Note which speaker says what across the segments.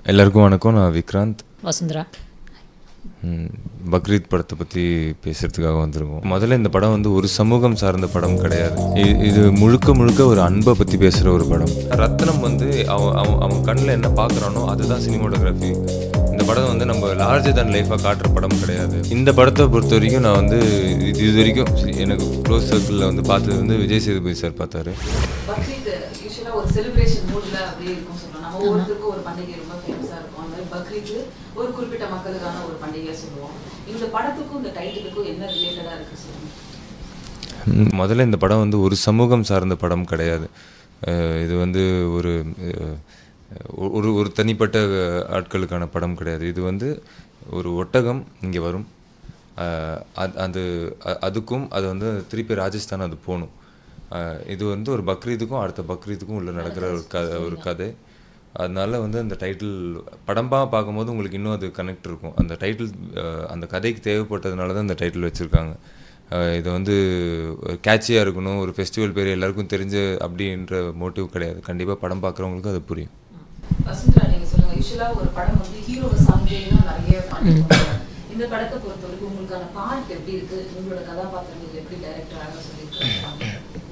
Speaker 1: எல்லாருக்கும் வணக்கம் நான் விக்ராந்த்
Speaker 2: வசுந்தரா
Speaker 1: ம், பக்ரீத் படத்தை பற்றி பேசுகிறதுக்காக வந்திருக்கோம் முதல்ல இந்த படம் வந்து ஒரு சமூகம் சார்ந்த படம் கிடையாது இ- இது முழுக்க முழுக்க ஒரு அன்பை பற்றி பேசுகிற ஒரு படம் ரத்னம் வந்து அவன் அவன் அவன் கண்ணில் என்ன பார்க்குறானோ அதுதான் சினிமோட்டோகிராஃபி இந்த படம் வந்து நம்ம லார்ஜர் தன் லைஃபாக காட்டுற படம் கிடையாது இந்த படத்தை பொறுத்த வரைக்கும் நான் வந்து இது இது வரைக்கும் எனக்கு க்ளோஸ் சர்க்கிளில் வந்து பார்த்தது வந்து விஜய் சேதுபதி சார் பார்த்தாரு
Speaker 3: பக்ரீத் யூஸ்வலாக ஒரு செலிப்ரேஷன் மூடில் அப்படியே இருக்கும் சொல்லலாம் நம்ம ஒவ்வொருத்தருக்கும் ஒரு பண்டிகை ரொம்ப ஃபேமஸாக இருக்கும் அந்த மாதிரி பக்ரீத் ஒரு குறிப்பிட்ட மக்களுக்கான ஒரு பண்டிகையாக சொல்லுவோம் இந்த படத்துக்கும் இந்த டைட்டிலுக்கும் என்ன ரிலேட்டடாக இருக்குது சொல்லுங்க
Speaker 1: ம், முதல்ல இந்த படம் வந்து ஒரு சமூகம் சார்ந்த படம் கிடையாது அஹ் இது வந்து ஒரு அஹ், ஒரு ஒரு தனிப்பட்ட ஆட்களுக்கான படம் கிடையாது இது வந்து ஒரு ஒட்டகம் இங்கே வரும் அஹ், அது- அது அ- அதுக்கும் அது வந்து திருப்பி ராஜஸ்தான் அது போகணும் அஹ், இது வந்து ஒரு பக்ரீதுக்கும் அடுத்த பக்ரீதுக்கும் உள்ள நடக்கிற ஒரு க ஒரு கதை அதனால வந்து அந்த டைட்டில் படமாக பார்க்கும்போது உங்களுக்கு இன்னும் அது கனெக்ட் இருக்கும் அந்த டைட்டில் அந்த கதைக்கு தேவைப்பட்டதுனால தான் அந்த டைட்டில் வச்சுருக்காங்க இது வந்து கேட்சியாக இருக்கணும் ஒரு ஃபெஸ்டிவல் பேர் எல்லாருக்கும் தெரிஞ்ச அப்படின்ற மோட்டிவ் கிடையாது கண்டிப்பாக படம் பார்க்குறவங்களுக்கு அது புரியும்
Speaker 3: வசுந்தரா நீங்கள் சொல்லுங்கள் யூஸ்வலாக ஒரு படம் வந்து ஹீரோவை சார்ந்தே தான் நிறைய பண்ணிருப்பாங்க இந்த படத்தை பொறுத்த வரைக்கும் உங்களுக்கான பார்ட் எப்படி இருக்குது உங்களோட கதாபாத்திரங்கள் எப்படி டைரக்டராக சொல்லியிருக்காங்க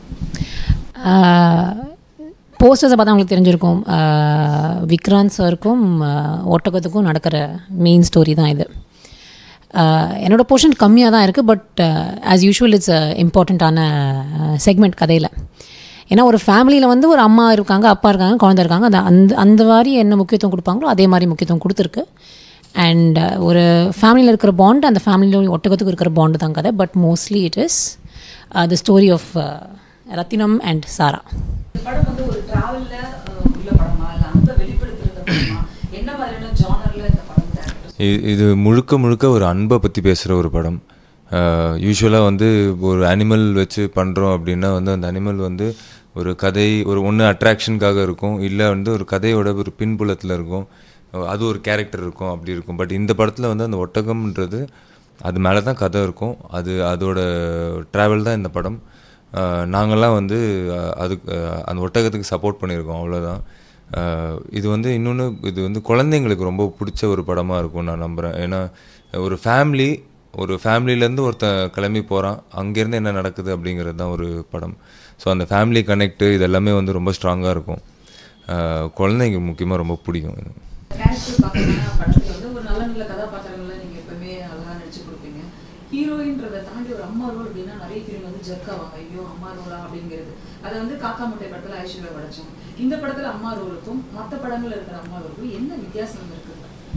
Speaker 2: போஸ்டர்ஸை பார்த்தா உங்களுக்கு தெரிஞ்சிருக்கும் ஆஹ் விக்ராந்த் சாருக்கும் ஆஹ் ஒட்டகத்துக்கும் நடக்கிற மெயின் ஸ்டோரி தான் இது ஆஹ் என்னோட போர்ஷன் கம்மியாக தான் இருக்குது பட் ஆஸ் யூஷுவல் இட்ஸ் இம்பார்ட்டண்ட்டான செக்மெண்ட் கதையில் ஏன்னா ஒரு ஃபேமிலியில் வந்து ஒரு அம்மா இருக்காங்க அப்பா இருக்காங்க குழந்தை இருக்காங்க அந்த அந்த அந்த மாதிரி என்ன முக்கியத்துவம் கொடுப்பாங்களோ அதே மாதிரி முக்கியத்துவம் கொடுத்துருக்கு அண்ட் ஒரு ஃபேமிலியில் இருக்கிற பாண்ட் அந்த ஃபேமிலியில் ஒட்டகத்துக்கு இருக்கிற பாண்டு தான் கதை but mostly it is the story of Rathinam and Sara
Speaker 3: இந்த படம் வந்து ஒரு டிராவல்ல உள்ள படமா இல்ல அன்பை வெளிப்படுத்துற படமா என்ன மாதிரியான ஜானர்ல இந்த படம் டேரக்டர்
Speaker 1: இ- இது முழுக்க முழுக்க ஒரு அன்பை பற்றி பேசுகிற ஒரு படம் யூஸ்வலாக வந்து ஒரு அனிமல் வச்சு பண்ணுறோம் அப்படின்னா வந்து அந்த அனிமல் வந்து ஒரு கதை ஒரு ஒன்று அட்ராக்ஷனுக்காக இருக்கும் இல்லை வந்து ஒரு கதையோட ஒரு பின்புலத்தில் இருக்கும் அஹ் அது ஒரு கேரக்டர் இருக்கும் அப்படி இருக்கும் பட் இந்த படத்தில் வந்து அந்த ஒட்டகம்ன்றது அது மேலே தான் கதை இருக்கும் அது அதோட ட்ராவல் தான் இந்த படம் அஹ் நாங்கெல்லாம் வந்து அஹ் அதுக்கு அஹ் அந்த ஒட்டகத்துக்கு சப்போர்ட் பண்ணியிருக்கோம் அவ்வளோதான் அஹ் இது வந்து இன்னொன்று இது வந்து குழந்தைங்களுக்கு ரொம்ப பிடிச்ச ஒரு படமாக இருக்கும் நான் நம்புகிறேன் ஏன்னா ஒரு ஃபேமிலி ஒரு ஃபேமிலியிலேருந்து ஒருத்தன் கிளம்பி போகிறான் அங்கேருந்து என்ன நடக்குது அப்படிங்கிறது தான் ஒரு படம் ஸோ அந்த ஃபேமிலி கனெக்ட்டு இது எல்லாமே வந்து ரொம்ப ஸ்ட்ராங்காக இருக்கும் அஹ் குழந்தைங்க முக்கியமாக ரொம்ப பிடிக்கும் இது
Speaker 3: கேரக்டர் பார்த்தீங்கன்னா படத்துல வந்து ஒரு நல்ல நல்ல கதாபாத்திரங்களை நீங்க எப்பவுமே அழகா நடிச்சு கொடுப்பீங்க ஹீரோயின்றதை தாண்டி ஒரு அம்மா ரோல் அப்படின்னா நிறைய ஹீரோயின் வந்து ஜர்க் ஆவாங்க ஐயோ அம்மா ரோலா அப்படிங்கிறது அதை வந்து காக்கா முட்டை படத்துல ஐஸ்வர்யா படைச்சோம் இந்த படத்துல அம்மா ரோலுக்கும் மற்ற படங்கள்ல இருக்கிற அம்மா ரோலுக்கும் என்ன வித்தியாசம் இருக்குது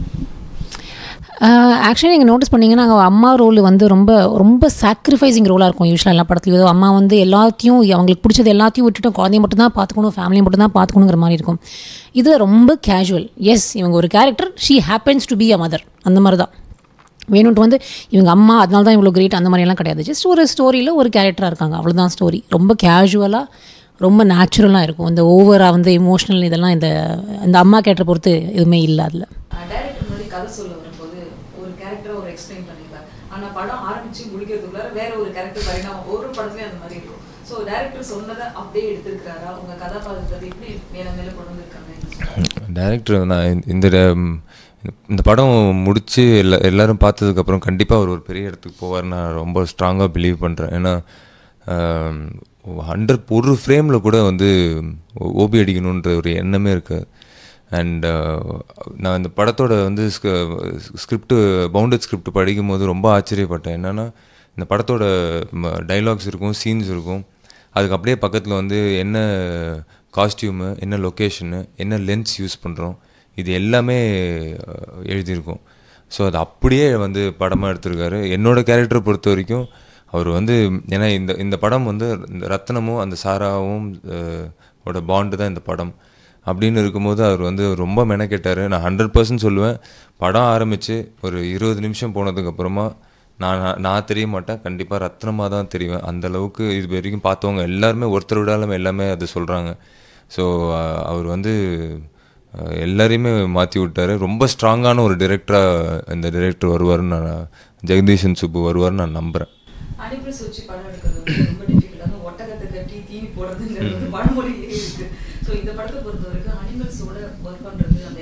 Speaker 2: ஆக்சுவலி நீங்கள் நோட்டீஸ் பண்ணீங்கன்னா அவங்க அம்மா ரோல் வந்து ரொம்ப ரொம்ப சாக்ரிஃபைசிங் ரோலாக இருக்கும் யூஸ்வலாக எல்லா படத்துலையும் அம்மா வந்து எல்லாத்தையும் அவங்களுக்கு பிடிச்சது எல்லாத்தையும் விட்டுட்டு குழந்தைய மட்டும் தான் பார்த்துக்கணும் ஃபேமிலியை மட்டும் தான் பார்த்துக்கணுங்கிற மாதிரி இருக்கும் இது ரொம்ப கேஷுவல் எஸ் இவங்க ஒரு character she happens to be a mother அந்த மாதிரி தான் வேணும்ட்டு வந்து இவங்க அம்மா அதனால தான் இவ்வளோ கிரேட் அந்த மாதிரியெல்லாம் கிடையாது ஜஸ்ட் ஒரு ஸ்டோரியில் ஒரு கேரக்டராக இருக்காங்க அவ்வளோதான் ஸ்டோரி ரொம்ப கேஷுவலாக ரொம்ப நேச்சுரலாக இருக்கும் இந்த ஓவராக வந்து இமோஷனல் இதெல்லாம் இந்த இந்த அம்மா கேரக்டரை பொறுத்து எதுவுமே இல்லை அதில்
Speaker 3: டைரக்டர் முன்னாடி கதை சொல்ல வரும்போது ஒரு கேரக்டரை ஒரு எக்ஸ்பிளைன் பண்ணிருப்பார் ஆனா படம் ஆரம்பிச்சு முடிக்கிறதுக்குள்ளார வேற ஒரு கேரக்டர் பரிணாமம் ஒரு படத்துலயும் அந்த மாதிரி இருக்கும் ஸோ டைரக்டர் சொன்னதை அப்படியே எடுத்திருக்கிறாரா உங்க கதாபாத்திரத்தை எப்படி மேல மேல கொண்டு வந்திருக்காங்க
Speaker 1: டேரக்டர் நான் இந்த- இந்த ம், இந்த படம் முடித்து எல்லா எல்லாரும் பார்த்ததுக்கப்புறம் கண்டிப்பாக அவர் ஒரு பெரிய இடத்துக்கு போவார் நான் ரொம்ப ஸ்ட்ராங்காக பிலீவ் பண்ணுறேன் ஏன்னா ஹண்ட்ரட் ஒரு ஃப்ரேமில் கூட வந்து ஓபி அடிக்கணுன்ற ஒரு எண்ணமே இருக்காது அண்ட் நான் இந்த படத்தோட வந்து ஸ்கிரிப்ட் பவுண்டட் ஸ்கிரிப்ட் படிக்கும்போது ரொம்ப ஆச்சரியப்பட்டேன் என்னென்னா இந்த படத்தோட டைலாக்ஸ் இருக்கும் சீன்ஸ் இருக்கும் அதுக்கு அப்படியே பக்கத்தில் வந்து என்ன காஸ்டியூமு என்ன லொக்கேஷனு என்ன லென்ஸ் யூஸ் பண்ணுறோம் இது எல்லாமே அஹ், எழுதியிருக்கும் ஸோ அது அப்படியே வந்து படமாக எடுத்திருக்காரு என்னோட கேரக்டரை பொறுத்த வரைக்கும் அவர் வந்து ஏன்னா இந்த இந்த படம் வந்து இந்த ரத்னமும் அந்த சாராவும் அஹ், ஓட பாண்டு தான் இந்த படம் அப்படின்னு இருக்கும்போது அவர் வந்து ரொம்ப மெனக்கெட்டார் நான் ஹண்ட்ரட் பர்சன்ட் சொல்லுவேன் படம் ஆரம்பித்து ஒரு இருபது நிமிஷம் போனதுக்கப்புறமா நான் நான் நான் தெரிய மாட்டேன் கண்டிப்பாக ரத்னமாக தான் தெரிவேன் அந்த அளவுக்கு இது வரைக்கும் பார்த்தவங்க எல்லாருமே ஒருத்தர் விடாமல் எல்லாமே அது சொல்கிறாங்க ஸோ அவர் வந்து அஹ், எல்லாரையுமே மாற்றி விட்டாரு ரொம்ப ஸ்ட்ராங்கான ஒரு டிரெக்டராக இந்த டிரெக்டர் வருவார்னு நான் ஜெகதீஷன் சுப்பு வருவார்னு நான் நம்புகிறேன்
Speaker 3: அனிமல்ஸ் வச்சு படம் எடுக்கிறது வந்து ரொம்ப டிஃபிகல்ட் அது ஒட்டகத்தை கட்டி தீனி போடுறதுங்கிறது வந்து பழமொழியிலே இருக்கு ஸோ இந்த படத்தை பொறுத்த வரைக்கும் அனிமல்ஸோட ஒர்க் பண்றது அந்த எக்ஸ்பீரியன்ஸ்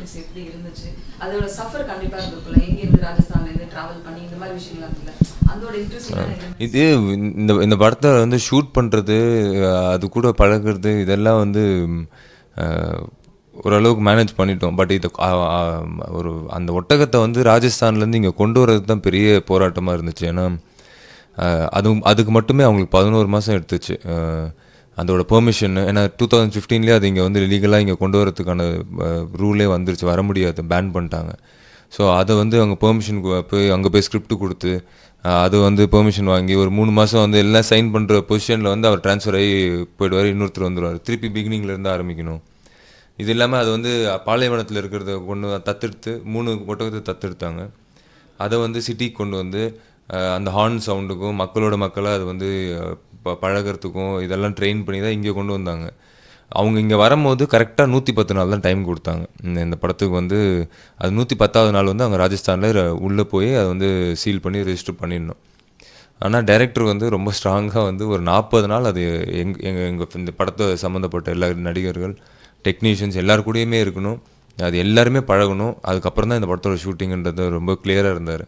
Speaker 3: எக்ஸ்பீரியன்ஸ் எப்படி இருந்துச்சு அதோட சஃபர் கண்டிப்பா இருக்குல்ல எங்க இருந்து ராஜஸ்தான்ல இருந்து டிராவல் பண்ணி இந்த மாதிரி விஷயங்கள் இருக்குல்ல அதோட இன்ட்ரெஸ்ட்
Speaker 1: இது இந்த இந்த படத்தை வந்து ஷூட் பண்ணுறது அது கூட பழகுறது இதெல்லாம் வந்து அஹ், ஓரளவுக்கு மேனேஜ் பண்ணிட்டோம் பட் இது அ, அ, ஒரு அந்த ஒட்டகத்தை வந்து ராஜஸ்தான்லேருந்து இங்கே கொண்டு வர்றது தான் பெரிய போராட்டமாக இருந்துச்சு ஏன்னா அஹ், அதுவும் அதுக்கு மட்டுமே அவங்களுக்கு பதினோரு மாதம் எடுத்துச்சு அஹ், அதோட பெர்மிஷன் ஏன்னா டூ தௌசண்ட் ஃபிஃப்டீன்லேயே அது இங்கே வந்து லீகலாக இங்கே கொண்டு வரதுக்கான ரூலே வந்துருச்சு வர முடியாது பேன் பண்ணிட்டாங்க ஸோ அதை வந்து அவங்க பெர்மிஷன் போய் அங்கே போய் ஸ்கிரிப்ட் கொடுத்து அஹ், அது வந்து பெர்மிஷன் வாங்கி ஒரு மூணு மாதம் வந்து எல்லாம் சைன் பண்ணுற பொசிஷனில் வந்து அவர் ட்ரான்ஸ்ஃபர் ஆகி போயிடுவார் இன்னொருத்தர் வந்துடுவார் திருப்பி beginning ல இருந்து ஆரம்பிக்கணும் இது இல்லாமல் அது வந்து பாலைவனத்தில் இருக்கிறத கொண்டு தத்தெடுத்து மூணு ஒட்டகத்தை தத்தெடுத்தாங்க அதை வந்து சிட்டிக்கு கொண்டு வந்து அஹ், அந்த ஹார்ன் சவுண்டுக்கும் மக்களோட மக்களாக அது வந்து அஹ், ப பழகிறதுக்கும் இதெல்லாம் ட்ரெயின் பண்ணி தான் இங்கே கொண்டு வந்தாங்க அவங்க இங்கே வரும்போது கரெக்டாக நூற்றி பத்து நாள் தான் டைம் கொடுத்தாங்க இந்த இந்த படத்துக்கு வந்து அது நூற்றி பத்தாவது நாள் வந்து அவங்க ராஜஸ்தானில் உள்ளே போய் அதை வந்து சீல் பண்ணி ரெஜிஸ்டர் பண்ணிடணும் ஆனால் டைரக்டர் வந்து ரொம்ப ஸ்ட்ராங்காக வந்து ஒரு நாற்பது நாள் அது எங் எங்கள் எங்கள் இந்த படத்தை சம்மந்தப்பட்ட எல்லா நடிகர்கள் டெக்னீஷியன்ஸ் எல்லார் கூடயுமே இருக்கணும் அது எல்லாருமே பழகணும் அதுக்கப்புறம் தான் இந்த படத்தோட ஷூட்டிங்ன்றது ரொம்ப கிளியராக இருந்தார்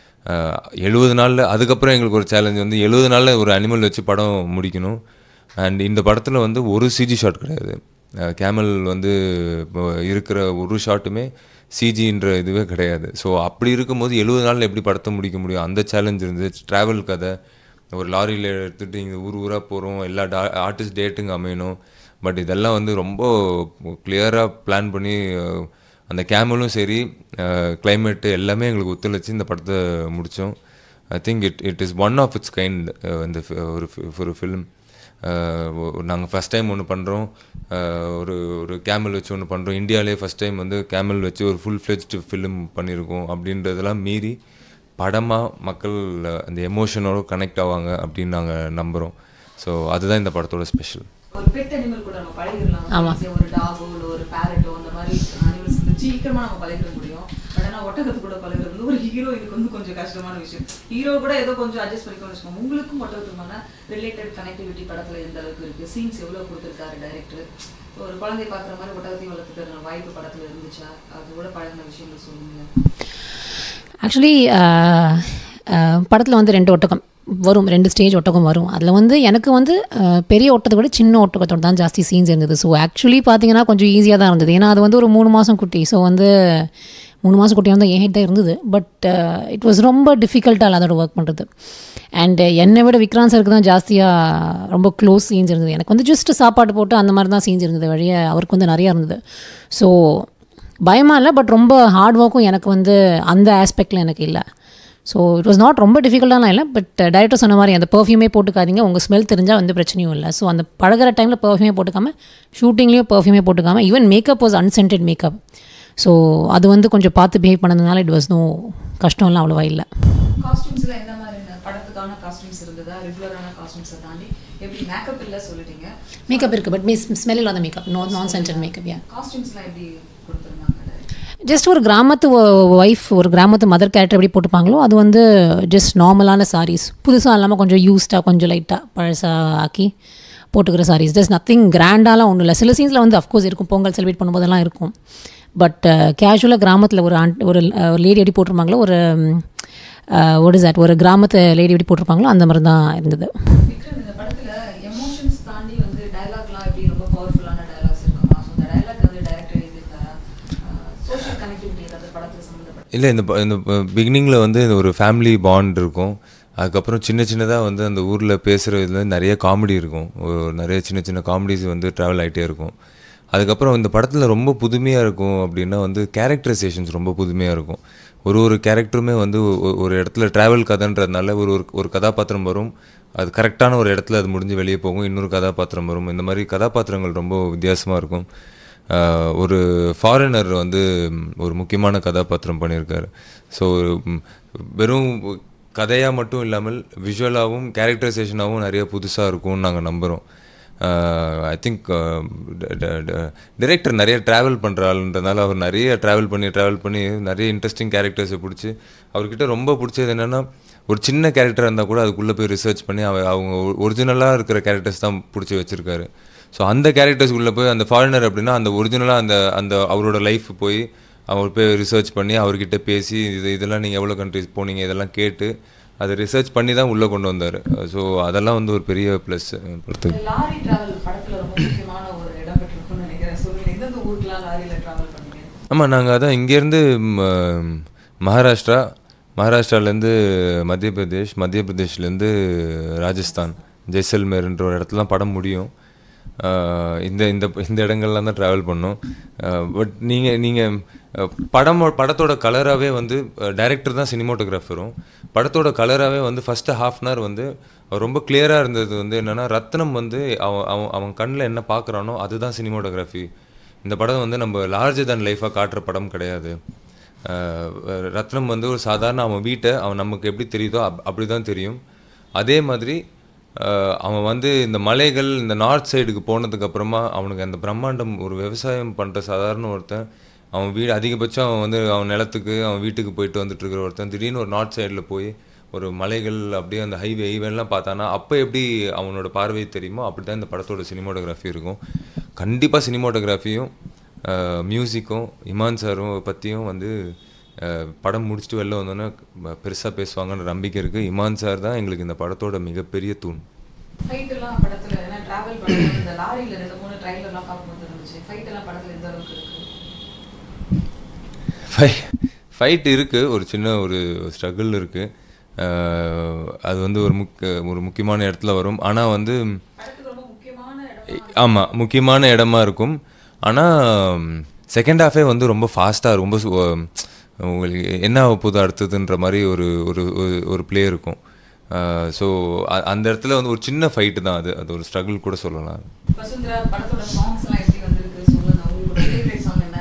Speaker 1: எழுபது நாளில் அதுக்கப்புறம் எங்களுக்கு ஒரு சேலஞ்ச் வந்து எழுபது நாளில் ஒரு அனிமல் வச்சு படம் முடிக்கணும் அண்ட் இந்த படத்தில் வந்து ஒரு சிஜி ஷாட் கிடையாது கேமல் வந்து இப்போ இருக்கிற ஒரு ஷாட்டுமே சிஜின்ற இதுவே கிடையாது ஸோ அப்படி இருக்கும்போது எழுபது நாளில் எப்படி படத்தை முடிக்க முடியும் அந்த சேலஞ்ச் இருந்துச்சு ட்ராவல் கதை ஒரு லாரியில் எடுத்துகிட்டு இங்கே ஊர் ஊராக போகிறோம் எல்லா டா ஆர்டிஸ்ட் டேட்டுங்க அமையணும் பட் இதெல்லாம் வந்து ரொம்ப கிளியராக பிளான் பண்ணி அஹ், அந்த கேமலும் சரி கிளைமேட்டு எல்லாமே எங்களுக்கு ஒத்துழைச்சி இந்த படத்தை முடித்தோம் I think it it is one of its kind இந்த fi- ஒரு fi- ஒரு ஃபிலிம் நாங்கள் ஃபஸ்ட் டைம் ஒன்று பண்ணுறோம் ஒரு ஒரு கேமல் வச்சு ஒன்று பண்ணுறோம் இந்தியாவிலே ஃபஸ்ட் டைம் வந்து கேமல் வச்சு ஒரு ஃபுல் ஃப்ளெஜ்டு ஃபிலிம் பண்ணியிருக்கோம் அப்படின்றதெல்லாம் மீறி படமாக மக்கள் அந்த எமோஷனோட கனெக்ட் ஆவாங்க அப்படின்னு நாங்கள் நம்புகிறோம் ஸோ அதுதான் இந்த படத்தோட ஸ்பெஷல்
Speaker 3: ஒரு பெட் அனிமல் கூட நம்ம பழகிடலாம்
Speaker 2: ஆமா.
Speaker 3: Say ஒரு டாகோ இல்ல ஒரு பேரட்டோ அந்த மாதிரி அனிமல்ஸ் வந்து சீக்கிரமா நம்ம பழகிட முடியும் பட் ஆனா ஒட்டகத்து கூட பழகுறது வந்து ஒரு ஹீரோ இதுக்கு வந்து கொஞ்சம் கஷ்டமான விஷயம் ஹீரோ கூட ஏதோ கொஞ்சம் அட்ஜஸ்ட் பண்ணிக்கணும்னு வச்சுக்கோங்க உங்களுக்கும் ஒட்டகத்துக்குமான ரிலேட்டட் கனெக்டிவிட்டி படத்துல எந்த அளவுக்கு இருக்கு சீன்ஸ் எவ்வளவு கொடுத்துருக்காரு டைரக்டர் ஒரு குழந்தை பார்க்குற மாதிரி ஒட்டகத்தையும் வளர்த்துக்கிற வாய்ப்பு படத்துல இருந்துச்சா அது கூட பழகின விஷயங்கள் சொல்லுங்க
Speaker 2: ஆக்சுவலி படத்தில் வந்து ரெண்டு ஒட்டகம் வரும் ரெண்டு ஸ்டேஜ் ஒட்டகம் வரும் அதில் வந்து எனக்கு வந்து அஹ், பெரிய ஒட்டத்தை விட சின்ன ஒட்டகத்தோட தான் ஜாஸ்தி சீன்ஸ் இருந்தது ஸோ ஆக்சுவலி பார்த்தீங்கன்னா கொஞ்சம் ஈஸியாக தான் இருந்தது ஏன்னா அது வந்து ஒரு மூணு மாதம் குட்டி ஸோ வந்து மூணு மாதம் குட்டி வந்து என் தான் இருந்தது பட் இட் வாஸ் ரொம்ப டிஃபிகல்ட்டாக அதோட ஒர்க் பண்ணுறது அண்ட் என்னை விட விக்ராந்த் சருக்கு தான் ஜாஸ்தியாக ரொம்ப க்ளோஸ் சீன்ஸ் இருந்தது எனக்கு வந்து ஜஸ்ட் சாப்பாடு போட்டு அந்த மாதிரி தான் சீன்ஸ் இருந்தது வழிய அவருக்கு வந்து நிறையா இருந்தது ஸோ பயமாக இல்லை பட் ரொம்ப ஹார்ட் ஒர்க்கும் எனக்கு வந்து அந்த ஆஸ்பெக்டில் எனக்கு இல்லை ஸோ இட் வாஸ் நாட் ரொம்ப டிஃபிகல்ட்டாலாம் இல்லை பட் டைரக்டர் சொன்ன மாதிரி அந்த பர்ஃப்யூமே போட்டுக்காதீங்க உங்கள் ஸ்மெல் தெரிஞ்சால் வந்து பிரச்சனையும் இல்லை ஸோ அந்த பழகுற டைமில் பர்ஃப்யூமே போட்டுக்காம ஷூட்டிங்லேயும் பர்ஃப்யூமே போட்டுக்காம even makeup was unscented makeup so அது வந்து கொஞ்சம் பார்த்து பிஹேவ் பண்ணதுனால இட் வாஸ் நோ கஷ்டம்லாம் அவ்வளோவா இல்லை
Speaker 3: காஸ்டியூம்ஸ்ல எந்த மாதிரி படத்துக்கான காஸ்டியூம்ஸ் இருந்ததா ரெகுலரான காஸ்டியூம்ஸை தாண்டி எப்படி மேக்கப் இல்லை சொல்லிட்டீங்க
Speaker 2: மேக்கப் இருக்குது பட் மிஸ் ஸ்மெல் இல்லாத makeup no non scented makeup yeah
Speaker 3: காஸ்டியூம்ஸ்லாம் எப்படி கொடுத்துருந்தாங்க
Speaker 2: ஜஸ்ட் ஒரு கிராமத்து ஒய்ஃப் ஒரு கிராமத்து மதர் கேரக்டர் எப்படி போட்டுப்பாங்களோ அது வந்து ஜஸ்ட் நார்மலான சாரீஸ் புதுசாக இல்லாமல் கொஞ்சம் யூஸ்டாக கொஞ்சம் லைட்டாக பழசாக ஆக்கி போட்டுக்கிற சாரீஸ் ஜஸ்ட் நத்திங் கிராண்டாலாம் ஒன்றும் இல்லை சில சீன்ஸில் வந்து அஃப்கோர்ஸ் இருக்கும் பொங்கல் செலிப்ரேட் பண்ணும்போதெல்லாம் இருக்கும் பட் கேஷுவலாக கிராமத்தில் ஒரு ஆண்ட் ஒரு லேடி எப்படி போட்டிருப்பாங்களோ ஒரு ஒரு இஸ் ஒரு கிராமத்து லேடி எப்படி போட்டிருப்பாங்களோ அந்த மாதிரி தான் இருந்தது
Speaker 3: விக்ரம் இந்த படத்துல எமோஷன்ஸ் தாண்டி வந்து டயலாக்லாம் எப்படி ரொம்ப பவர்ஃபுல்லான டயலாக்ஸ் இருக்குமா ஸோ இந்த டயலாக் வந்து டைரக்டர் எழுதியிருக்காரா சோஷியல் கனெக்டிவிட்டி ஏதாவது படத்துல சம்மந்தப்பட்ட
Speaker 1: இல்லை இந்த ப- இந்த பிகினிங்கில் வந்து இது ஒரு ஃபேமிலி பாண்ட் இருக்கும் அதுக்கப்புறம் சின்ன சின்னதாக வந்து அந்த ஊரில் பேசுகிறதுல நிறைய காமெடி இருக்கும் ஒரு நிறைய சின்ன சின்ன காமெடிஸ் வந்து ட்ராவல் ஆகிட்டே இருக்கும் அதுக்கப்புறம் இந்த படத்தில் ரொம்ப புதுமையாக இருக்கும் அப்படின்னா வந்து கேரக்டரைசேஷன்ஸ் ரொம்ப புதுமையாக இருக்கும் ஒரு ஒரு கேரக்டருமே வந்து ஒ- ஒரு இடத்துல ட்ராவல் கதைன்றதுனால ஒரு ஒரு ஒரு கதாபாத்திரம் வரும் அது கரெக்டான ஒரு இடத்துல அது முடிஞ்சு வெளியே போகும் இன்னொரு கதாபாத்திரம் வரும் இந்த மாதிரி கதாபாத்திரங்கள் ரொம்ப வித்தியாசமாக இருக்கும் ஆஹ் ஒரு ஃபாரினர் வந்து ம், ஒரு முக்கியமான கதாபாத்திரம் பண்ணியிருக்காரு ஸோ வெறும் கதையாக மட்டும் இல்லாமல் விஷுவலாகவும் கேரக்டரைசேஷனாகவும் நிறைய புதுசாக இருக்கும்னு நாங்கள் நம்புகிறோம் ஐ திங்க் டிரெக்டர் நிறைய ட்ராவல் பண்ணுற ஆளுன்றதுனால அவர் நிறைய ட்ராவல் பண்ணி ட்ராவல் பண்ணி நிறைய இன்ட்ரெஸ்டிங் கேரக்டர்ஸை பிடிச்சி அவர்கிட்ட ரொம்ப பிடிச்சது என்னென்னா ஒரு சின்ன கேரக்டர் இருந்தால் கூட அதுக்குள்ளே போய் ரிசர்ச் பண்ணி அவ அவங்க ஒரிஜினலாக இருக்கிற கேரக்டர்ஸ் தான் பிடிச்சி வச்சுருக்காரு ஸோ அந்த கேரக்டர்ஸ்குள்ளே போய் அந்த ஃபாரினர் அப்படின்னா அந்த ஒரிஜினலாக அந்த அந்த அவரோட லைஃப் போய் அவர் போய் ரிசர்ச் பண்ணி அவர்கிட்ட பேசி இது இதெல்லாம் நீங்கள் எவ்வளோ கண்ட்ரிஸ் போனீங்க இதெல்லாம் கேட்டு அதை ரிசர்ச் பண்ணி தான் உள்ளே கொண்டு வந்தார் ஸோ அதெல்லாம் வந்து ஒரு பெரிய ப்ளஸ் பொறுத்து
Speaker 3: இந்த லாரி டிராவல் படத்துல ரொம்ப முக்கியமான ஒரு இடம் பெற்றிருக்கும்னு நினைக்கிறேன் சொல்லுங்க எந்தெந்த ஊருக்குலாம் லாரியில டிராவல் பண்ணீங்க
Speaker 1: ஆமாம் நாங்கள் அதான் இங்கேருந்து மகாராஷ்டிரா மகாராஷ்டிராலேருந்து மத்திய பிரதேஷ் மத்திய பிரதேஷ்லேருந்து ராஜஸ்தான் ஜெய்சல்மேர்ன்ற ஒரு இடத்துல தான் படம் முடியும் ஆஹ் இந்த இந்த இந்த இடங்கள்லாம் தான் ட்ராவல் பண்ணோம் பட் நீங்கள் நீங்கள் படம் படத்தோட கலராகவே வந்து டைரக்டர் தான் சினிமோட்டோகிராஃபரும் படத்தோட கலராகவே வந்து ஃபஸ்ட்டு ஹாஃப் அன் ஹவர் வந்து ரொம்ப கிளியராக இருந்தது வந்து என்னென்னா ரத்னம் வந்து அவன் அவன் அவன் கண்ணில் என்ன பார்க்குறானோ அதுதான் சினிமோட்டோகிராஃபி இந்த படம் வந்து நம்ம லார்ஜர் தன் லைஃபாக காட்டுற படம் கிடையாது அஹ் ரத்னம் வந்து ஒரு சாதாரண அவன் வீட்டை அவன் நமக்கு எப்படி தெரியுதோ அப் அப்படி தான் தெரியும் அதே மாதிரி அஹ் அவன் வந்து இந்த மலைகள் இந்த நார்த் சைடுக்கு போனதுக்கு அப்புறமா அவனுக்கு அந்த பிரம்மாண்டம் ஒரு விவசாயம் பண்ணுற சாதாரண ஒருத்தன் அவன் வீடு அதிகபட்சம் அவன் வந்து அவன் நிலத்துக்கு அவன் வீட்டுக்கு போயிட்டு வந்துட்டு இருக்கிற ஒருத்தன் திடீர்னு ஒரு நார்த் சைடில் போய் ஒரு மலைகள் அப்படியே அந்த ஹைவே ஹைவேலாம் பார்த்தானா அப்போ எப்படி அவனோட பார்வை தெரியுமோ அப்படி தான் இந்த படத்தோட சினிமோட்டோகிராஃபி இருக்கும் கண்டிப்பாக சினிமோட்டோகிராஃபியும் மியூசிக்கும் இமான் சாரும் பற்றியும் வந்து அஹ், படம் முடிச்சுட்டு வெளில வந்தோன்னே பெருசாக பேசுவாங்கன்ற நம்பிக்கை இருக்குது இமான் சார் தான் எங்களுக்கு இந்த படத்தோட மிகப்பெரிய தூண்
Speaker 3: ஃபைட் எல்லாம் படத்துல ஏன்னா டிராவல் பண்ணும்போது இந்த லாரியில ரெண்டு மூணு ட்ரைலர்லாம் பார்க்கும்போது இருந்துச்சு ஃபைட் எல்லாம் படத்துல எந்த அளவுக்கு இருக்கு
Speaker 1: ஃபை ஃபைட் இருக்குது ஒரு சின்ன ஒரு ஸ்ட்ரகிள் இருக்குது அது வந்து ஒரு முக் ஒரு முக்கியமான இடத்துல வரும் ஆனால் வந்து
Speaker 3: படத்துக்கு ரொம்ப முக்கியமான இடம்
Speaker 1: ஆமாம் முக்கியமான இடமா இருக்கும் ஆனால் செகண்ட் ஹாஃபே வந்து ரொம்ப ஃபாஸ்ட்டாக ரொம்ப சு- உங்களுக்கு என்ன ஆக போகுது அடுத்ததுன்ற மாதிரி ஒரு ஒரு ஒரு- ஒரு ப்ளே இருக்கும் ஸோ அந்த இடத்துல வந்து ஒரு சின்ன ஃபைட்டு தான் அது அது ஒரு ஸ்ட்ரகிள் கூட சொல்லலாம்
Speaker 3: வசுந்தரா படத்தோட சாங்ஸ் எல்லாம் எப்படி வந்திருக்கு சொல்லுங்க உங்களோட ஃபேவரட் சாங் என்ன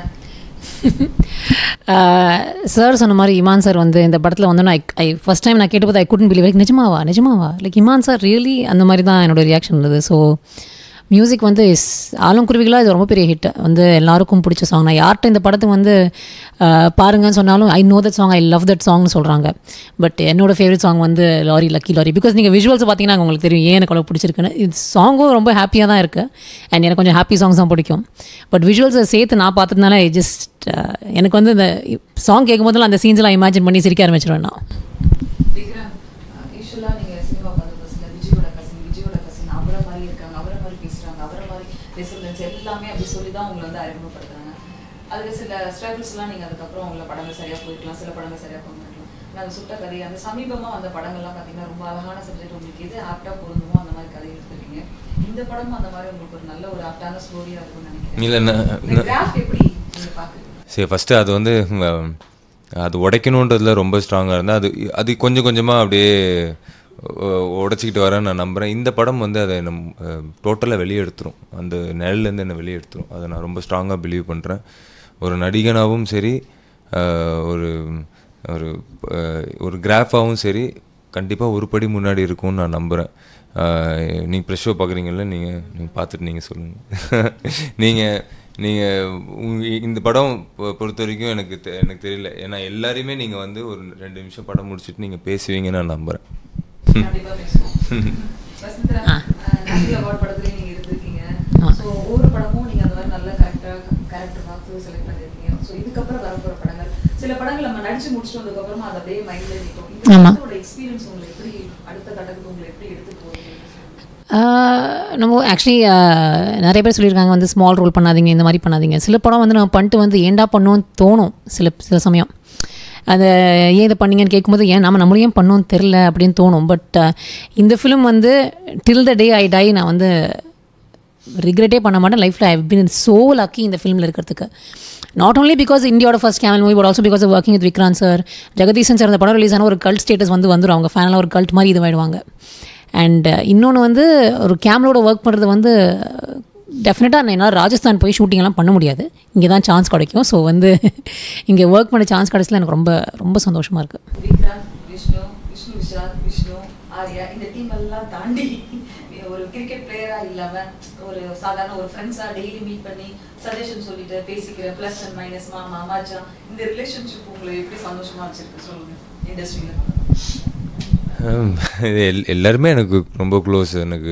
Speaker 2: சார் சொன்ன மாதிரி இமான் சார் வந்து இந்த படத்தில் வந்து நான் ஐ ஃபஸ்ட் டைம் நான் கேட்டபோது ஐ குடன் பிலீவ் லைக் நிஜமாவா நிஜமாவா லைக் இமான் சார் ரியலி அந்த மாதிரி தான் என்னோட ரியாக்ஷன் இருந்தது ஸோ மியூசிக் வந்து இஸ் ஆலங்குருவிகளாக இது ரொம்ப பெரிய ஹிட் வந்து எல்லாருக்கும் பிடிச்ச சாங் நான் யார்கிட்ட இந்த படத்துக்கு வந்து ஆஹ், பாருங்கன்னு சொன்னாலும் I know that song I love that சாங்னு சொல்கிறாங்க பட் என்னோட ஃபேவரட் சாங் வந்து லாரி லக்கி லாரி பிகாஸ் நீங்கள் விஷுவல்ஸ் பார்த்தீங்கன்னா உங்களுக்கு தெரியும் ஏன் எனக்கு அவ்வளோ பிடிச்சிருக்குன்னு இது சாங்கும் ரொம்ப ஹாப்பியாக தான் இருக்குது அண்ட் எனக்கு கொஞ்சம் ஹாப்பி சாங்ஸ் தான் பிடிக்கும் பட் விஷுவல்ஸை சேர்த்து நான் பார்த்ததுனால ஜஸ்ட் எனக்கு வந்து இந்த சாங் கேட்கும்போதெல்லாம் அந்த சீன்ஸ்லாம் இமேஜின் பண்ணி சிரிக்க ஆரம்பிச்சிருவேன் நான்
Speaker 3: விக்ரம் யூஸ்வலாக நீங்கள் சினிமா பார்த்த பஸ்ஸில் விஜயோட கசின் விஜயோட கசின் அவரை மாதிரி இருக்காங்க அவரை மாதிரி பேசுகிறாங்க அவரை மாதிரி ரெசிடன்ஸ் எல்லாமே அப்படி சொல்லி தான் உங்களை வந்து அறிமுகப்படுத்துறாங்க அதுக்கு சில ஸ்ட்ரகிள்ஸ்லாம் நீங்கள் அதுக்கப்புறம் உங்களை படங்கள் சரியாக போயிருக்கலாம் சில படங்கள் சரியாக போக மாட்டலாம் ஆனால் அந்த சுட்ட கதை அந்த சமீபமாக வந்த படங்கள்லாம் பார்த்தீங்கன்னா ரொம்ப அழகான சப்ஜெக்ட் உங்களுக்கு எது ஆப்டாக பொருந்துமோ அந்த மாதிரி கதை எடுத்துருக்கீங்க இந்த படமும் அந்த மாதிரி உங்களுக்கு ஒரு நல்ல ஒரு ஆப்டான ஸ்டோரியாக இருக்கும்னு நினைக்கிறேன்
Speaker 1: இல்லை
Speaker 3: இந்த கிராஃப் எப்படி நீங்கள் பார்க்குறீங்க
Speaker 1: சரி ஃபஸ்ட்டு அது வந்து ம், அது உடைக்கணுன்றதுல ரொம்ப ஸ்ட்ராங்காக இருந்தால் அது அது கொஞ்சம் கொஞ்சமாக அப்படியே உடச்சிக்கிட்டு வரேன்னு நான் நம்புகிறேன் இந்த படம் வந்து அதை நம் டோட்டலாக வெளியே எடுத்துரும் அந்த நிழல்லேருந்து என்னை வெளியே எடுத்துரும் அதை நான் ரொம்ப ஸ்ட்ராங்காக பிலீவ் பண்ணுறேன் ஒரு நடிகனாகவும் சரி அஹ், ஒரு ஒரு அஹ், ஒரு கிராஃபாகவும் சரி கண்டிப்பாக ஒரு படி முன்னாடி இருக்கும்னு நான் நம்புகிறேன் நீங்கள் ப்ரெஷ் ஷோ பார்க்குறீங்கல்ல நீங்கள் நீங்கள் பார்த்துட்டு நீங்கள் சொல்லுங்கள் நீங்கள் நீங்கள் உங்க இந்த படம் பொ- பொறுத்த வரைக்கும் எனக்கு தெ- எனக்கு தெரியல ஏன்னா எல்லாரையுமே நீங்கள் வந்து ஒரு ரெண்டு நிமிஷம் படம் முடிச்சுட்டு நீங்கள் பேசுவீங்கன்னு நான் நம்புகிறேன்
Speaker 3: கண்டிப்பா பேசுவோம் வசந்தரா நேஷனல் அவார்ட் படத்துலயும் நீங்க இருந்திருக்கீங்க ஸோ ஒவ்வொரு படமும் நீங்க அந்த மாதிரி நல்ல கரெக்டா கேரக்டர் பார்த்து செலக்ட் பண்ணிருக்கீங்க ஸோ இதுக்கப்புறம் வரப்போற படங்கள் சில படங்கள் நம்ம நடிச்சு முடிச்சுட்டு வந்ததுக்கு அப்புறமா அது அப்படியே மைண்ட்ல நிற்கும் இந்த
Speaker 2: ஆமா.
Speaker 3: படத்தோட எக்ஸ்பீரியன்ஸ் உங்களை எப்படி அடுத்த கட்டத்துக்கு உங்களை எப்படி எடுத்துட்டு போகுது
Speaker 2: ஆஹ் நம்ம ஆக்சுவலி நிறைய பேர் சொல்லியிருக்காங்க வந்து ஸ்மால் ரோல் பண்ணாதீங்க இந்த மாதிரி பண்ணாதீங்க சில படம் வந்து நம்ம பண்ணிட்டு வந்து ஏன்டா பண்ணோன்னு தோணும் சில சில சமயம் அதை ஏன் இதை பண்ணீங்கன்னு கேட்கும்போது ஏன் நம்ம நம்மளும் ஏன் பண்ணோன்னு தெரில அப்படின்னு தோணும் பட் இந்த ஃபிலிம் வந்து டில் த டே ஐ டை நான் வந்து ரிக்ரெட்டே பண்ண மாட்டேன் லைஃப்பில் ஐ பின் சோ லக்கி இந்த ஃபிலிமில் இருக்கிறதுக்கு நாட் only பிகாஸ் இந்தியாவோட first camel movie but also because of working with Vikranth sir Jagadeesan sir அந்த படம் ரிலீஸ் ஆன ஒரு கல்ட் ஸ்டேட்டஸ் வந்து வந்துடும் அவங்க ஃபேனலாக ஒரு கல்ட் மாதிரி இதுவாயிடுவாங்க அண்ட் இன்னொன்று வந்து ஒரு கேமரோட ஒர்க் பண்ணுறது வந்து டெஃபினட்டாக என்னால் ராஜஸ்தான் போய் ஷூட்டிங்லாம் பண்ண முடியாது இங்கே தான் சான்ஸ் கிடைக்கும் ஸோ வந்து இங்கே ஒர்க் பண்ண சான்ஸ் கிடைச்சதுல எனக்கு ரொம்ப ரொம்ப சந்தோஷமாக இருக்குது
Speaker 3: விக்ராந்த் விஷ்ணு விஷ்ணு விஷால் விஷ்ணு ஆர்யா இந்த டீம் எல்லாம் தாண்டி ஒரு கிரிக்கெட் பிளேயரா இல்லாம ஒரு சாதாரண ஒரு ஃப்ரெண்ட்ஸா டெய்லி மீட் பண்ணி சஜஷன் சொல்லிட்டு பேசிக்கிற ப்ளஸ் அண்ட் மைனஸ் மாமா மாச்சா இந்த ரிலேஷன்ஷிப் உங்களை எப்படி சந்தோஷமா வச்சிருக்கு சொல்லுங்க இண்டஸ்ட்ரியில
Speaker 1: ஹம், இது எல் எல்லாருமே எனக்கு ரொம்ப க்ளோஸ் எனக்கு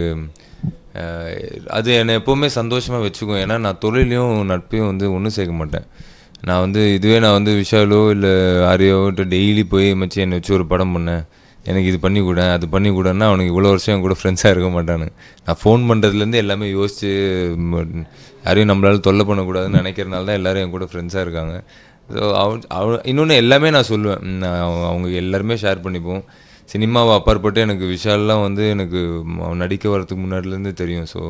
Speaker 1: அஹ், அது என்னை எப்போவுமே சந்தோஷமாக வச்சுக்கும் ஏன்னா நான் தொழிலையும் நட்பையும் வந்து ஒன்றும் சேர்க்க மாட்டேன் நான் வந்து இதுவே நான் வந்து விஷாலோ இல்லை ஆரியோட்ட டெய்லி போய் மச்சி என்னை வச்சு ஒரு படம் பண்ணேன் எனக்கு இது பண்ணி கூட அது பண்ணி கூடன்னா அவனுக்கு இவ்வளோ வருஷம் என் கூட ஃப்ரெண்ட்ஸாக இருக்க மாட்டானு நான் ஃபோன் பண்ணுறதுலேருந்து எல்லாமே யோசிச்சு ம், யாரையும் நம்மளால தொல்லை பண்ணக்கூடாதுன்னு நினைக்கிறனால தான் எல்லாரும் என் கூட ஃப்ரெண்ட்ஸாக இருக்காங்க ஸோ அவன் அவ இன்னொன்று எல்லாமே நான் சொல்லுவேன் ம், நான் அவங்க- அவங்க எல்லாருமே ஷேர் பண்ணிப்போம் சினிமாவை அப்பாற்பட்டு எனக்கு விஷால்லாம் வந்து எனக்கு அவன் நடிக்க வரதுக்கு முன்னாடிலேருந்து தெரியும் ஸோ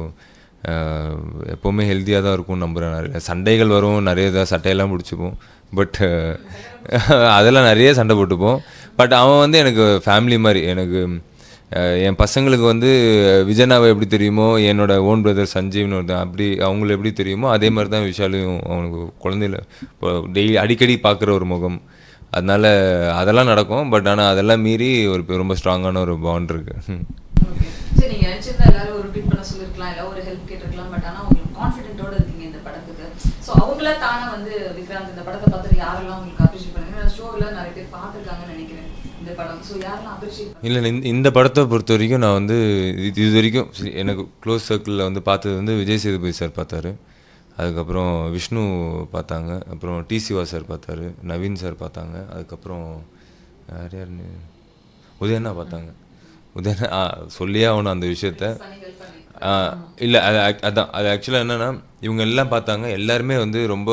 Speaker 1: எப்போவுமே ஹெல்த்தியாக தான் இருக்கும் நம்புகிறேன் நிறைய சண்டைகள் வரும் நிறைய இதாக சட்டையெல்லாம் பிடிச்சிப்போம் பட் அதெல்லாம் நிறைய சண்டை போட்டுப்போம் பட் அவன் வந்து எனக்கு ஃபேமிலி மாதிரி எனக்கு அஹ், என் பசங்களுக்கு வந்து விஜயனாவை எப்படி தெரியுமோ என்னோட ஓன் பிரதர் சஞ்சீவ்னு ஒருத்தன் அப்படி அவங்கள எப்படி தெரியுமோ அதே மாதிரி தான் விஷாலையும் அவனுக்கு குழந்தையில இப்போ டெய்லி அடிக்கடி பார்க்குற ஒரு முகம் அதனால அதெல்லாம் நடக்கும் பட் ஆனால் அதெல்லாம் மீறி ஒரு பெ- ரொம்ப ஸ்ட்ராங்கான ஒரு பாண்ட் இருக்கு
Speaker 3: Okay. சரி நீங்க நினைச்சிருந்தா எல்லாரும் ஒரு ட்வீட் பண்ண சொல்லிருக்கலாம் இல்ல ஒரு ஹெல்ப் கேட்டிருக்கலாம் பட் ஆனா உங்களுக்கு கான்ஃபிடென்ட்டோட இருக்கீங்க இந்த படத்துக்கு சோ அவங்கள தானே வந்து விக்ராந்த் இந்த படத்தை பார்த்துட்டு யாரெல்லாம் உங்களுக்கு அப்ரிஷியேட் பண்ணுங்க ஷோவில் நிறைய பேர் பார்த்துருக்காங்கன்னு நினைக்கிறேன் இந்த படம் சோ யாரெல்லாம் அப்ரிஷியேட்
Speaker 1: இல்லை இந்த இந்த படத்தை பொறுத்த வரைக்கும் நான் வந்து இது இது வரைக்கும் சரி, எனக்கு க்ளோஸ் சர்க்கிளில் வந்து பார்த்தது வந்து விஜய் சேதுபதி சார் பார்த்தாரு அதுக்கப்புறம் விஷ்ணு பார்த்தாங்க அப்புறம் டி சிவா சார் பார்த்தாரு நவீன் சார் பார்த்தாங்க அதுக்கப்புறம் யார் யாருன்னு உதயண்ணா பார்த்தாங்க உதயண்ணா ஆ சொல்லியே ஆகணும் அந்த விஷயத்த
Speaker 3: பண்ணி ஹெல்ப் பண்ணி
Speaker 1: இல்லை அது ac- அதான் அது ஆக்சுவலாக என்னென்னா இவங்க எல்லாம் பார்த்தாங்க எல்லாருமே வந்து ரொம்ப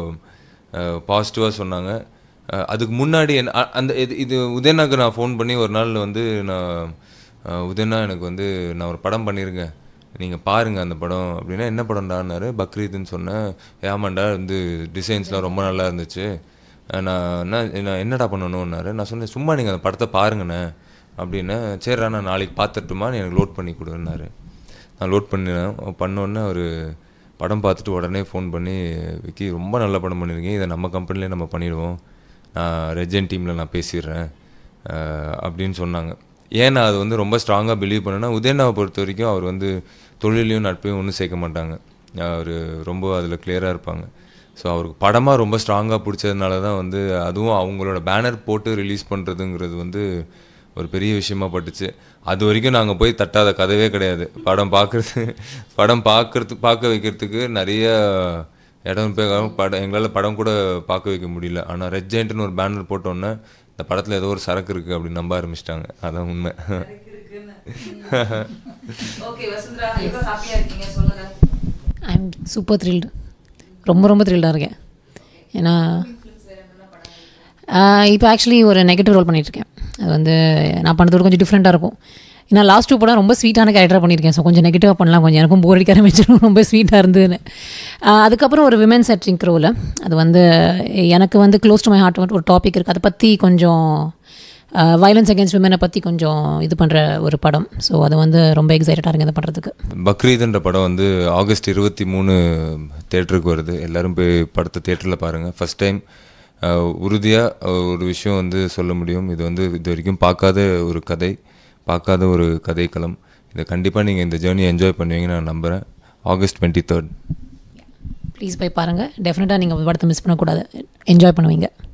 Speaker 1: பாசிட்டிவாக சொன்னாங்க அஹ், அதுக்கு முன்னாடி என்ன அ- அந்த இது இது உதயனாக்கு நான் ஃபோன் பண்ணி ஒரு நாள் வந்து நான் அஹ், உதயனா எனக்கு வந்து நான் ஒரு படம் பண்ணியிருக்கேன் நீங்கள் பாருங்கள் அந்த படம் அப்படின்னா என்ன படம்டான்னாரு பக்ரீத்னு சொன்னேன் ஏமாண்டா வந்து டிசைன்ஸ்லாம் ரொம்ப நல்லா இருந்துச்சு அஹ், நான் என்ன நான் என்னடா பண்ணணும்னாரு நான் சொன்னேன் சும்மா நீங்கள் அந்த படத்தை பாருங்கண்ணே அப்படின்னா சரிடா நான் நாளைக்கு பார்த்துட்டுமா நீ எனக்கு லோட் பண்ணி கொடுன்னாரு நான் லோட் பண்ணினேன் பண்ணோன்னே அவர் படம் பார்த்துட்டு உடனே ஃபோன் பண்ணி விக்கி ரொம்ப நல்ல படம் பண்ணியிருக்கீங்க இதை நம்ம கம்பெனிலே நம்ம பண்ணிடுவோம் நான் ரெஜென் டீமில் நான் பேசிடுறேன் அஹ் அப்படின்னு சொன்னாங்க ஏன் நான் அது வந்து ரொம்ப ஸ்ட்ராங்காக பிலீவ் பண்ணேன்னா உதயனாவை பொறுத்த வரைக்கும் அவர் வந்து தொழிலையும் நட்பையும் ஒன்றும் சேர்க்க மாட்டாங்க அவர் ரொம்ப அதில் கிளியராக இருப்பாங்க ஸோ அவருக்கு படமாக ரொம்ப ஸ்ட்ராங்காக பிடிச்சதுனால தான் வந்து அதுவும் அவங்களோட பேனர் போட்டு ரிலீஸ் பண்ணுறதுங்கிறது வந்து ஒரு பெரிய விஷயமா பட்டுச்சு அது வரைக்கும் நாங்கள் போய் தட்டாத கதவே கிடையாது படம் பார்க்குறது படம் பார்க்கறது பார்க்க வைக்கிறதுக்கு நிறைய இடம் போய் படம் எங்களால் படம் கூட பார்க்க வைக்க முடியல ஆனால் ரெட் ஜெயிண்ட்னு ஒரு பேனர் போட்டோன்னே இந்த படத்தில் ஏதோ ஒரு சரக்கு இருக்குது அப்படின்னு நம்ப ஆரம்பிச்சிட்டாங்க அதான் உண்மை
Speaker 3: ஓகே வசுந்தரா எவ்வளோ ஹாப்பியா இருக்கீங்க சொல்லுங்க
Speaker 2: ஐ எம் சூப்பர் த்ரில்டு ரொம்ப ரொம்ப த்ரில்டாக இருக்கேன் ஏன்னா இப்போ ஆக்சுவலி ஒரு நெகட்டிவ் ரோல் பண்ணிகிட்ருக்கேன் அது வந்து நான் பண்ணுறது கொஞ்சம் டிஃப்ரெண்ட்டாக இருக்கும் ஏன்னா லாஸ்ட் டூ படம் ரொம்ப ஸ்வீட்டான கேரக்டர் பண்ணியிருக்கேன் ஸோ கொஞ்சம் நெகட்டிவாக பண்ணலாம் கொஞ்சம் எனக்கும் போர் அடிக்க ஆரம்பிச்சிடும் ரொம்ப ஸ்வீட்டாக இருந்ததுன்னு ஆஹ் அதுக்கப்புறம் ஒரு விமன் செட்ரிங் ரோல் அது வந்து எனக்கு வந்து க்ளோஸ் டு மை ஹார்ட் ஒரு டாபிக் இருக்குது அதை பற்றி கொஞ்சம் வயலன்ஸ் அகேன்ஸ்ட் விமனை பற்றி கொஞ்சம் இது பண்ணுற ஒரு படம் ஸோ அது வந்து ரொம்ப எக்ஸைட்டடாக இருங்க அதை பண்ணுறதுக்கு
Speaker 1: பக்ரீத்ன்ற படம் வந்து ஆகஸ்ட் இருபத்தி மூணு தேட்டருக்கு வருது எல்லாரும் போய் படத்தை தேட்டரில் பாருங்கள் ஃபஸ்ட் டைம் உறுதியாக ஒரு விஷயம் வந்து சொல்ல முடியும் இது வந்து இது வரைக்கும் பார்க்காத ஒரு கதை பார்க்காத ஒரு கதைக்களம் இதை கண்டிப்பாக நீங்கள் இந்த ஜேர்னி என்ஜாய் பண்ணுவீங்கன்னு நான் நம்புகிறேன் ஆகஸ்ட் டுவெண்ட்டி தேர்ட்
Speaker 2: ப்ளீஸ் போய் பாருங்கள் டெஃபினட்டாக நீங்கள் படத்தை மிஸ் பண்ணக்கூடாது என்ஜாய் பண்ணுவீங்க